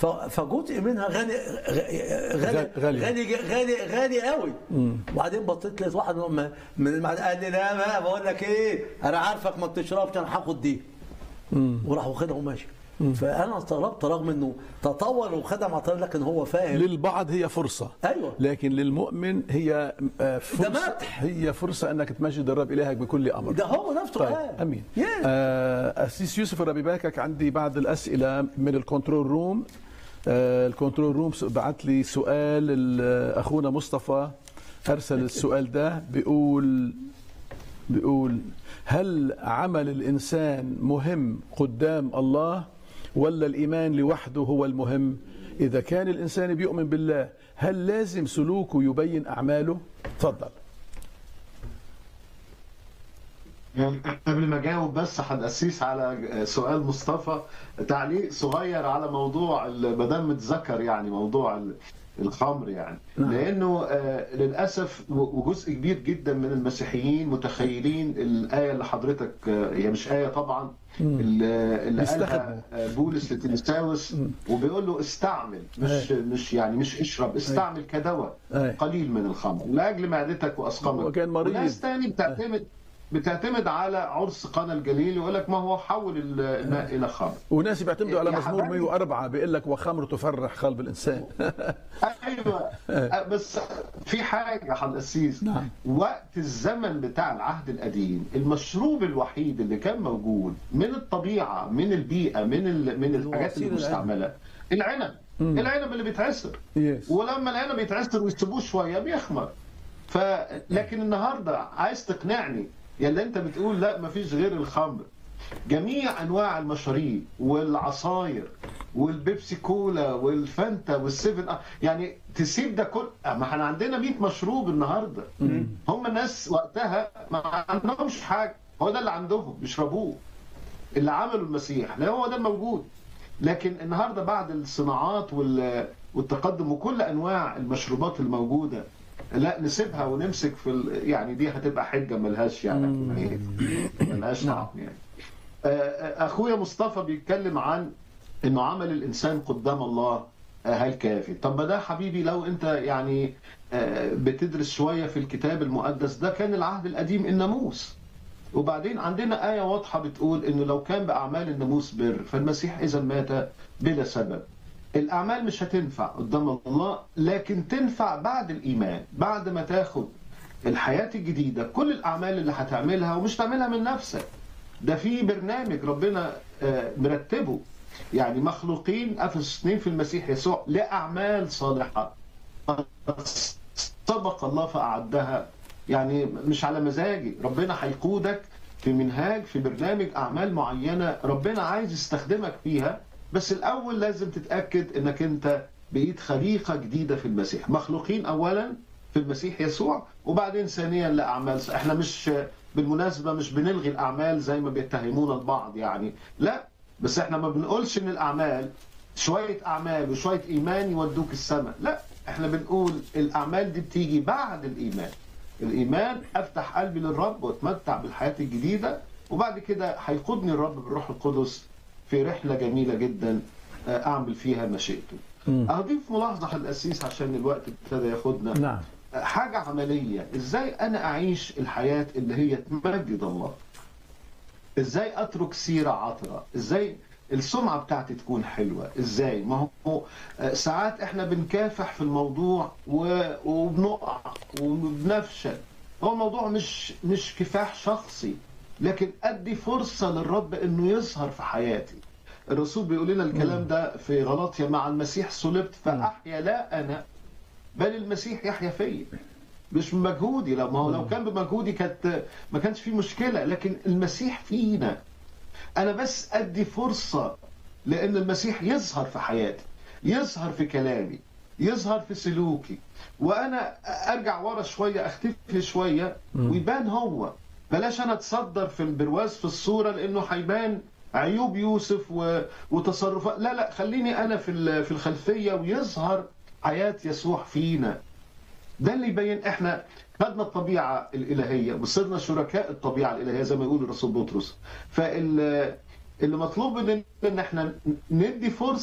ف- فجزء منها غني غني غالي. غني غالي غالي قوي وبعدين بصيت لقيت واحد من من المعد- قال لي لا ما بقول لك ايه انا عارفك ما بتشربش انا هاخد دي وراح واخدها وماشي فانا استغربت رغم انه تطور وخدها مع طريق لكن هو فاهم للبعض هي فرصة ايوه لكن للمؤمن هي آه، فرصة مدح. هي فرصة انك تمجد الرب الهك بكل امر ده هو نفسه طيب قال امين يس. آه، اسيس يوسف الربي باكك عندي بعض الاسئله من الكنترول روم آه، الكنترول روم بعت لي سؤال ال- اخونا مصطفى ارسل السؤال ده بيقول بيقول هل عمل الانسان مهم قدام الله ولا الايمان لوحده هو المهم اذا كان الانسان بيؤمن بالله هل لازم سلوكه يبين اعماله تفضل يعني قبل ما اجاوب بس هنقسيس على سؤال مصطفى تعليق صغير على موضوع ال- ما دام اتذكر يعني موضوع ال- الخمر يعني نعم. لانه آه، للاسف و- وجزء كبير جدا من المسيحيين متخيلين الايه اللي حضرتك آه، هي مش ايه طبعا اللي اللي بيستخدموا. قالها آه، بولس لتيموثاوس وبيقول له استعمل مش مش يعني مش اشرب استعمل كدواء أي. قليل من الخمر لاجل معدتك واسقامك هو كان مريض. وناس تاني بتعتمد بتعتمد على عرس قنا الجليل يقول لك ما هو حول ال- الماء الى خمر وناس بيعتمدوا على يا مزمور حبايبي. 104 بيقول لك وخمر تفرح قلب الانسان ايوه بس في حاجه يا حضرتك السيس نعم. وقت الزمن بتاع العهد القديم المشروب الوحيد اللي كان موجود من الطبيعه من البيئه من ال... من الحاجات الوسيلة المستعمله العنب العنب اللي بيتعصر يس ولما العنب يتعصر ويسيبوه شويه بيخمر ف لكن النهارده عايز تقنعني يا انت بتقول لا مفيش غير الخمر جميع انواع المشاريب والعصاير والبيبسي كولا والفانتا والسيفن أب، يعني تسيب ده كل ما احنا عندنا 100 مشروب النهارده هم الناس وقتها ما عندهمش حاجه هو ده اللي عندهم بيشربوه اللي عمله المسيح لا هو ده الموجود لكن النهارده بعد الصناعات وال- والتقدم وكل انواع المشروبات الموجوده لا نسيبها ونمسك في ال... يعني دي هتبقى حجه ملهاش يعني ملهاش طعم يعني آه، آه، اخويا مصطفى بيتكلم عن انه عمل الانسان قدام الله آه، هل كافي طب ما ده حبيبي لو انت يعني آه، بتدرس شويه في الكتاب المقدس ده كان العهد القديم الناموس وبعدين عندنا آية واضحة بتقول إنه لو كان بأعمال الناموس بر فالمسيح إذا مات بلا سبب. الأعمال مش هتنفع قدام الله لكن تنفع بعد الإيمان، بعد ما تاخد الحياة الجديدة كل الأعمال اللي هتعملها ومش تعملها من نفسك. ده في برنامج ربنا آه، مرتبه يعني مخلوقين أفسس 2 في المسيح يسوع لأعمال صالحة سبق الله فأعدها يعني مش على مزاجي ربنا هيقودك في منهاج في برنامج أعمال معينة ربنا عايز يستخدمك فيها بس الأول لازم تتأكد أنك أنت بقيت خليقة جديدة في المسيح مخلوقين أولا في المسيح يسوع وبعدين ثانيا لأعمال احنا مش بالمناسبة مش بنلغي الأعمال زي ما بيتهمونا البعض يعني لا بس احنا ما بنقولش ان الأعمال شوية أعمال وشوية إيمان يودوك السماء لا احنا بنقول الأعمال دي بتيجي بعد الإيمان الإيمان أفتح قلبي للرب وأتمتع بالحياة الجديدة وبعد كده هيقودني الرب بالروح القدس في رحلة جميلة جدا آه، أعمل فيها مشيئته أضيف ملاحظة على الأسيس عشان الوقت ابتدى ياخدنا نعم حاجة عملية ازاي انا اعيش الحياة اللي هي تمجد الله ازاي اترك سيرة عطرة ازاي السمعة بتاعتي تكون حلوة ازاي ما هو آه، ساعات احنا بنكافح في الموضوع و- وبنقع وبنفشل هو الموضوع مش مش كفاح شخصي لكن ادي فرصة للرب انه يظهر في حياتي الرسول بيقول لنا الكلام ده في غلطيا مع المسيح صلبت فاحيا لا انا بل المسيح يحيا فيا مش بمجهودي لو ما هو لو كان بمجهودي كانت ما كانش في مشكله لكن المسيح فينا انا بس ادي فرصه لان المسيح يظهر في حياتي يظهر في كلامي يظهر في سلوكي وانا ارجع ورا شويه اختفي شويه ويبان هو بلاش انا اتصدر في البرواز في الصوره لانه هيبان عيوب يوسف و... وتصرفات لا لا خليني انا في ال- في الخلفيه ويظهر حياه يسوع فينا ده اللي يبين احنا خدنا الطبيعه الالهيه وصرنا شركاء الطبيعه الالهيه زي ما يقول الرسول بطرس فال اللي مطلوب مننا ان احنا ندي فرصه